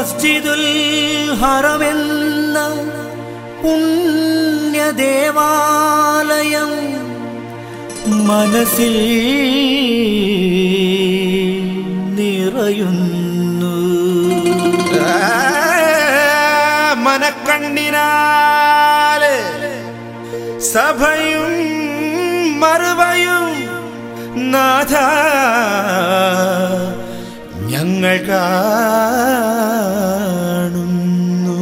മസ്ജിദുൽ ഹറമെന്ന പുണ്യദേവാലയം മനസ്സിൽ നിറയുന്നു മനക്കണ്ണിനാല് സഭയും മറുവയും നാഥ ഞങ്ങൾ കാണുന്നു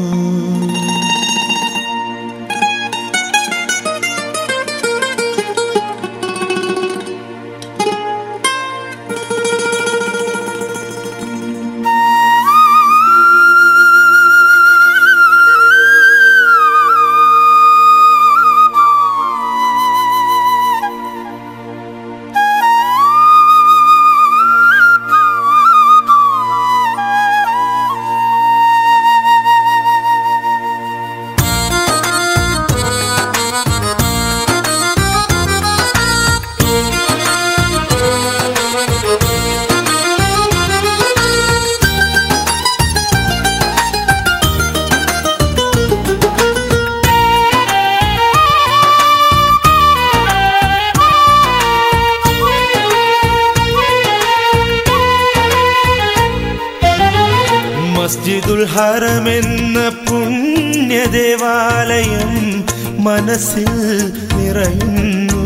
മസ്ജിദുൽ ഹറമെന്ന പുണ്യദേവാലയം മനസ്സിൽ നിറയുന്നു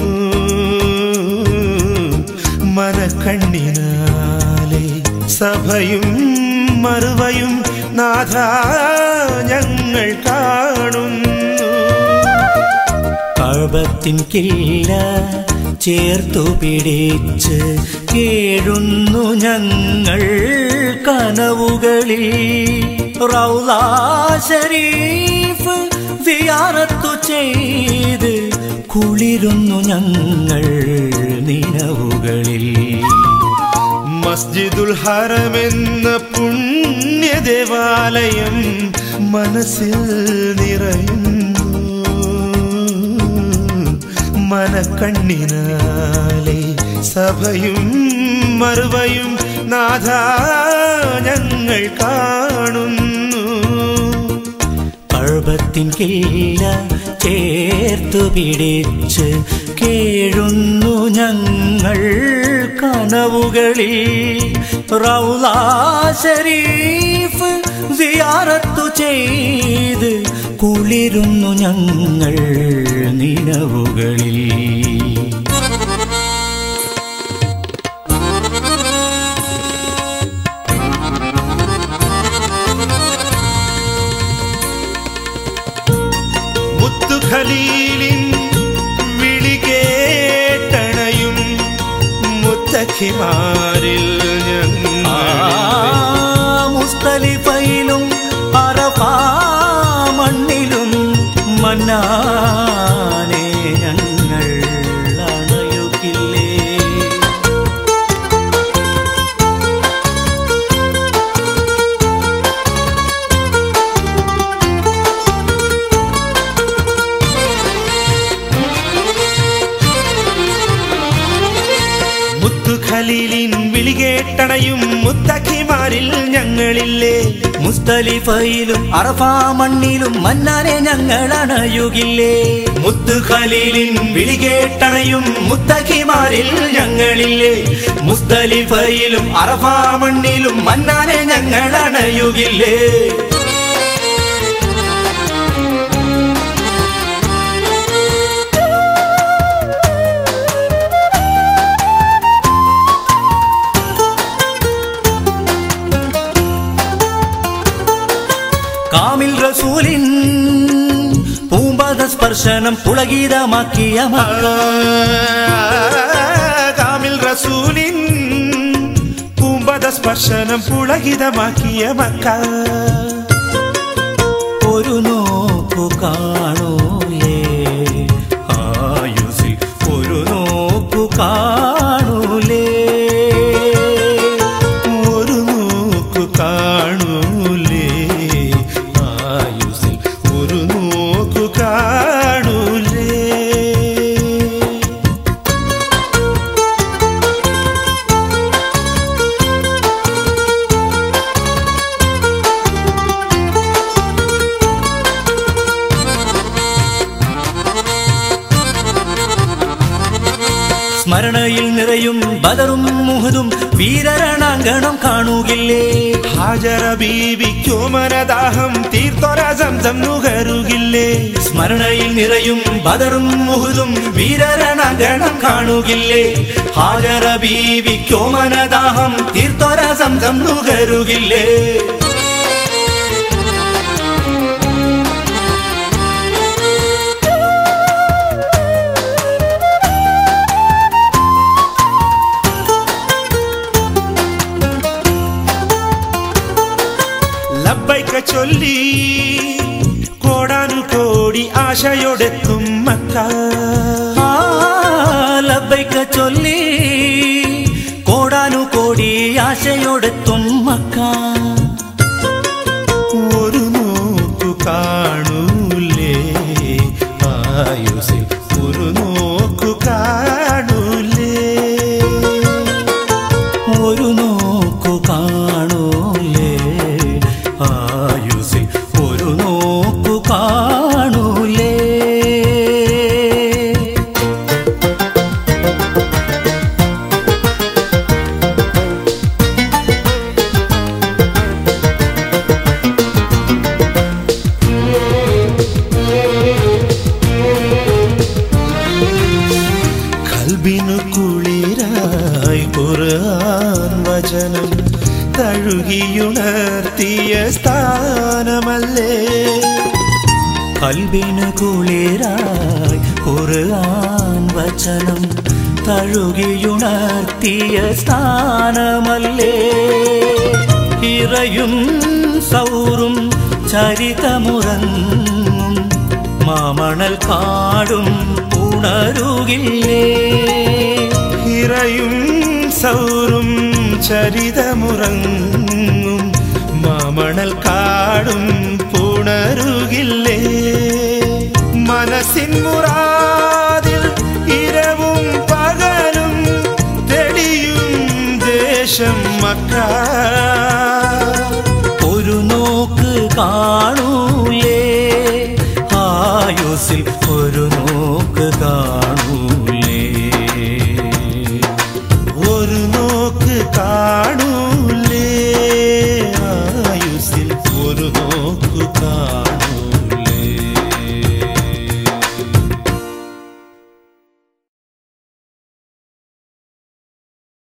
മനക്കണ്ണിനാലെ സഭയും മറുവയും നാഥ ഞങ്ങൾ കാണുന്നു കഴബത്തിൻ കില്ല ചേർത്തു പിടിച്ച് കേഴുന്നു ഞങ്ങൾ കനവുകളിൽ റൗലാ ഷരീഫ് സിയാറത്തു ചെയ്ത് കുളിരുന്നു ഞങ്ങൾ നിലവുകളിൽ മസ്ജിദുൽ ഹറമെന്ന പുണ്യദേവാലയം മനസ്സിൽ നിറയുന്നു മനക്കണ്ണിനാലെ സഭയും മറുവയും നാഥ ഞങ്ങൾ കാണുന്നു പർവത്തിൻ കില്ല ചേർത്തു പിടിച്ച് കേഴുന്നു ഞങ്ങൾ കനവുകളിൽ റൗലാ ഷരീഫ് സിയാറത്തു ചെയ്ത് കുളിരുന്നു ഞങ്ങൾ നിലവുകളിൽ മുത്തുഖലീലിൻ വിളി കേട്ടണയും മുത്തഖിമാരിൽ ആ, ഞങ്ങൾ മുസ്തലിഫയിലും അറഫാ മണ്ണിലും മന്നാനെ ഞങ്ങൾ അണയുകില്ലേ മുത്തുഖലീലിൻ വിളി കേട്ടണയും മുത്തഖിമാരിൽ ഞങ്ങളില്ലേ മുസ്തലിഫയിലും അറഫാ മണ്ണിലും മന്നാനെ ഞങ്ങൾ അണയുകില്ലേ മുത്തുഖലീലിൻ വിളി കേട്ടണയും മുത്തഖിമാരിൽ ഞങ്ങളില്ലേ മുസ്തലിഫയിലും അറഫാ മണ്ണിലും മന്നാനെ ഞങ്ങൾ അണയുകില്ലേ കാമിൽ റസൂലിൻ പൂമ്പത സ്പർശനം പുളഗീതമാക്കിയ മക്ക കാമിൽ റസൂലിൻ പൂമ്പത സ്പർശനം പുളകിതമാക്കിയ മക്ക ഒരു നോക്കു കാണൂലേ ആയുസിൽ ഒരു നോക്കു കാണൂലേ ഒരു നോക്കു കാണൂലേ ആയുസിൽ ഒരു നോക്കു കാണൂലേ സ്മരണയിൽ നിറയും ബദറും മുഹദും വീരരണാങ്കണം കാണുകില്ലേ ഹാജറ ബീവിക്കോ മനദാഹം തീർത്തൊര സംസം നുകരുകില്ലേ സ്മരണയിൽ നിറയും ബദറും മുഹദും വീരരണാങ്കണം കാണുകില്ലേ ഹാജറ ബീവിക്കോ മനദാഹം തീർത്തൊര സംസം നുകരുകില്ലേ ലബ്ബൈക്ക ചൊല്ലി കോടാനു കോടി ആശയോടെത്തും മക്ക ആ, ലബ്ബൈക്ക ചൊല്ലി കോടാനു കോടി ആശയോടെത്തും മക്ക ഒരു നോക്കു കാണൂലേ ആയുസിൽ ഒരു നോക്കു കാണൂലേ ഒരു നോക്കു കാണൂലേ ആയുസിൽ ഒരു നോക്കു കാണൂലേ കൽബിനു കുളിരായി ഖുർആൻ വചനം തഴുകിയുണർത്തിയ സ്ഥാനമല്ലേ കൽബിന് കുളിരായി ഖുർആൻ വചനം തഴുകിയുണർത്തിയ സ്ഥാനമല്ലേ ഇറയും സൗറും ചരിതമുറങ്ങും മാമണൽ കാടും ഉണരുകില്ലേ ഇറയും സൗറും ചരിതമുറങ്ങും മാമണൽ കാടും